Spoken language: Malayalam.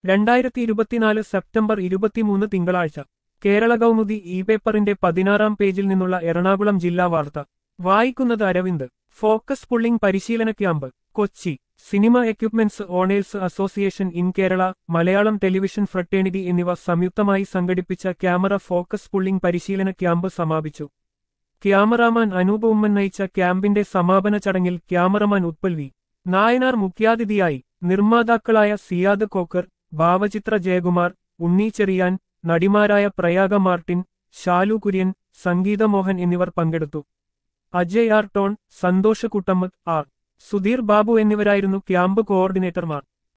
രണ്ടായിരത്തി ഇരുപത്തിനാല് സെപ്റ്റംബർ ഇരുപത്തിമൂന്ന് തിങ്കളാഴ്ച കേരള കൗമുദി ഇ പേപ്പറിന്റെ പതിനാറാം പേജിൽ നിന്നുള്ള എറണാകുളം ജില്ലാ വാർത്ത വായിക്കുന്നത് അരവിന്ദ് ഫോക്കസ് പുള്ളിംഗ് പരിശീലന camp Kochi cinema equipments owners association in Kerala Malayalam television fraternity എന്നിവ സംയുക്തമായി സംഘടിപ്പിച്ച ക്യാമറ ഫോക്കസ് പുള്ളിംഗ് പരിശീലന ക്യാമ്പ് സമാപിച്ചു ക്യാമറാമാൻ അനൂപ് ഉമ്മൻ നയിച്ച ക്യാമ്പിന്റെ സമാപന ചടങ്ങിൽ ക്യാമറമാൻ ഉത്പൽ വി നായനാർ മുഖ്യാതിഥിയായി നിർമ്മാതാക്കളായ സിയാദ് കോക്കർ ഭാവചിത്ര ജയകുമാർ ഉണ്ണി ചെറിയാൻ നടിമാരായ പ്രയാഗ മാർട്ടിൻ ഷാലു കുര്യൻ സംഗീത മോഹൻ എന്നിവർ പങ്കെടുത്തു അജയ് ആർ ടോൺ സന്തോഷ് കുട്ടമ്മദ് ആർ സുധീർ ബാബു എന്നിവരായിരുന്നു ക്യാമ്പ് കോർഡിനേറ്റർമാർ